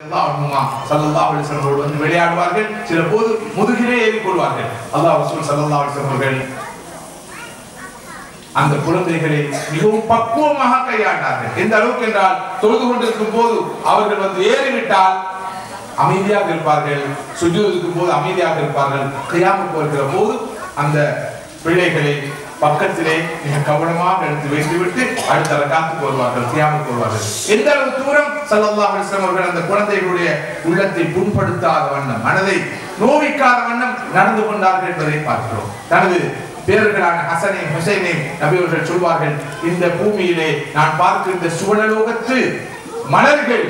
சல்லல்லாஹு அலைஹி வஸல்லம் அவர்கள் வந்து விளையாடுவார்கள் சில போது முதுகிலே ஏறிக் கொள்வார்கள் அல்லாஹ் ரசூல் சல்லல்லாஹு அலைஹி வஸல்லம் அவர்கள் அந்த குழந்தைகளை மிகவும் பக்குவமாக கையாண்டார்கள் எந்த அளவுக்கு என்றால் தொழுது கொண்டிருக்கும் போது அவர்கள் வந்து ஏறிவிட்டால் அமைதியாக இருப்பார்கள் சுஜூதுக்கும் போது அமைதியாக இருப்பார்கள் கையாமுக்கு வருகிற போது அந்த பிள்ளைகளை பக்கத்திலே மிக கவனமாக எடுத்து வைத்துவிட்டு அடுத்த ரகாத்துக்கு வருவார்கள் கியாமுக்கு வருவார்கள் எந்த அளவு தூரம் சல்லல்லாஹு அலைஹி வஸல்லம் அவர்கள் அந்த குழந்தைகளுடைய உள்ளத்தை புண்படுத்தாத வண்ணம் மனதை நோவிக்காத வண்ணம் நடந்து கொண்டார்கள் என்பதை பார்க்கிறோம் தனது பேர்களான ஹசனை ஹுசைனை நபி அவர்கள் சொல்வார்கள் இந்த பூமியிலே நான் பார்க்கின்ற சுவனலோகத்து மலர்கள்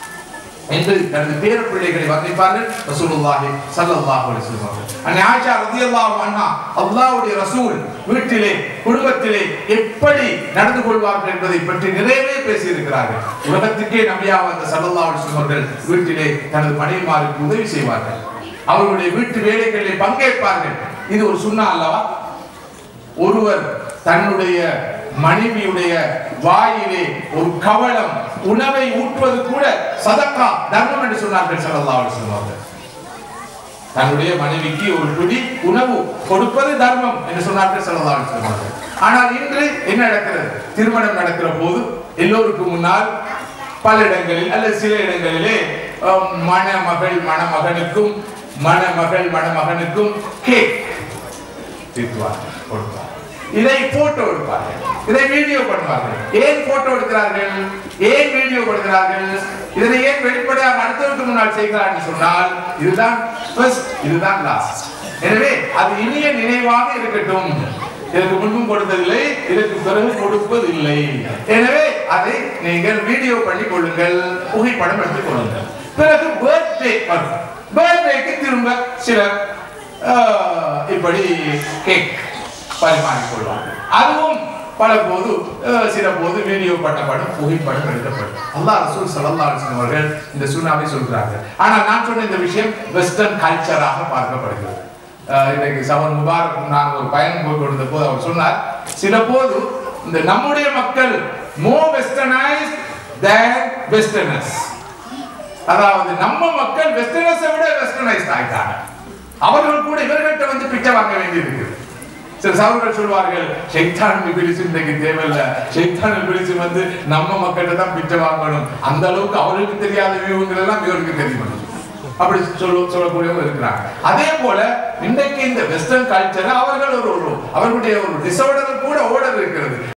என்று தனது பேர பிள்ளைகளை வர்ணிப்பார்கள் ரசூலுல்லாஹி ஸல்லல்லாஹு அலைஹி வஸல்லம் அவர்கள் அன்னை ஆயிஷா ரலியல்லாஹு அன்ஹா அல்லாஹ்வுடைய ரசூல் வீட்டிலே குடும்பத்திலே எப்படி நடந்து கொள்வார்கள் என்பதை பற்றி நிறையவே பேசி இருக்கிறார்கள் உலகத்துக்கே நபியாக வந்த ஸல்லல்லாஹு அலைஹி வஸல்லம் அவர்கள் வீட்டிலே தனது மனைவிமாருக்கு உதவி செய்வார்கள் அவர்களுடைய வீட்டு வேலைகளில் பங்கேற்பார்கள் இது ஒரு சுண்ணா அல்லவா ஒருவர் தன்னுடைய மனைவியுடைய வாயிலே ஒரு கவளம் உணவை ஊட்டுவது கூட சதக்கா தர்மம் என்று சொன்னார்கள் ஸல்லல்லாஹு அலைஹி வஸல்லம் அவர்கள் தன்னுடைய மனைவிக்கு ஒரு பிடி உணவு கொடுப்பது தர்மம் என்று சொன்னார்கள் ஸல்லல்லாஹு அலைஹி வஸல்லம் அவர்கள் ஆனால் இன்று என்ன நடக்கிறது திருமணம் நடக்கிற போது எல்லோருக்கும் முன்னால் பல இடங்களில் அல்லது சில இடங்களிலே அஹ், மணமகள் மணமகனுக்கும் மணமகள் மணமகனுக்கும் கேக் தீர்த்துவார்கள் கொடுப்பார்கள் இதை போட்டோ எடுப்பார்கள் இதை வீடியோ பண்ணுவார்கள் ஏன் போட்டோ எடுக்கிறார்கள் ஏன் வீடியோ கொடுக்கிறார்கள் இதனை ஏன் வெளிப்படையாக அடுத்தவருக்கு முன்னால் செய்கிறார்கள் சொன்னால் இதுதான் ஃபர்ஸ்ட் இதுதான் லாஸ்ட் எனவே அது இனிய நினைவாக இருக்கட்டும் இதற்கு முன்பும் கொடுத்ததில்லை இதற்கு பிறகு கொடுப்பதில்லை எனவே அதை நீங்கள் வீடியோ பண்ணி கொள்ளுங்கள் புகைப்படம் எடுத்துக் கொள்ளுங்கள் பிறகு பர்த்டே வரும் பர்த்டேக்கு திரும்ப சிலர் ஆஹ், இப்படி கேக் பரிமாறிக்கொள்வார்கள் அதுவும் பல போது அஹ், சில போது வீடியோ பண்ணப்படும் புகைப்படம் எடுக்கப்படும் அல்லாஹ் ரசூல் ஸல்லல்லாஹு அலைஹி வஸல்லம் அவர்கள் இந்த சுனாவை சொல்கிறார்கள் ஆனால் நான் சொன்ன இந்த விஷயம் வெஸ்டர்ன் கல்ச்சராக பார்க்கப்படுகிறது அஹ், இன்னைக்கு சவன் முபாரக் நான் ஒரு பயணம் போய் கொடுத்த போது அவர் சொன்னார் சில போது இந்த நம்முடைய மக்கள் மோ வெஸ்டர்னைஸ் தேன் வெஸ்டர்னர்ஸ் அதாவது நம்ம மக்கள் வெஸ்டர்னர்ஸை விட வெஸ்டர்னைஸ்ட் ஆயிட்டாங்க அவர்கள் கூட இவர்கள்ட்ட வந்து பிச்சை வாங்க வேண்டியிருக்கு சில சகோதரர்கள் சொல்வார்கள் ஷைத்தான் பிலிசு இன்றைக்கு தேவையில்லை ஷைத்தான் பிலிசு வந்து நம்ம மக்கள்கிட்ட தான் பிச்சை வாங்கணும் அந்த அளவுக்கு அவர்களுக்கு தெரியாத வியூங்கள் எல்லாம் இவருக்கு தெரியும் அப்படி சொல்ல சொல்லக்கூடியவங்க இருக்கிறாங்க அதே போல இன்றைக்கு இந்த வெஸ்டர்ன் கல்ச்சர் அவர்கள் ஒரு ஒரு அவர்களுடைய ஒரு டிசோர்டர் கூட ஓடர் இருக்கிறது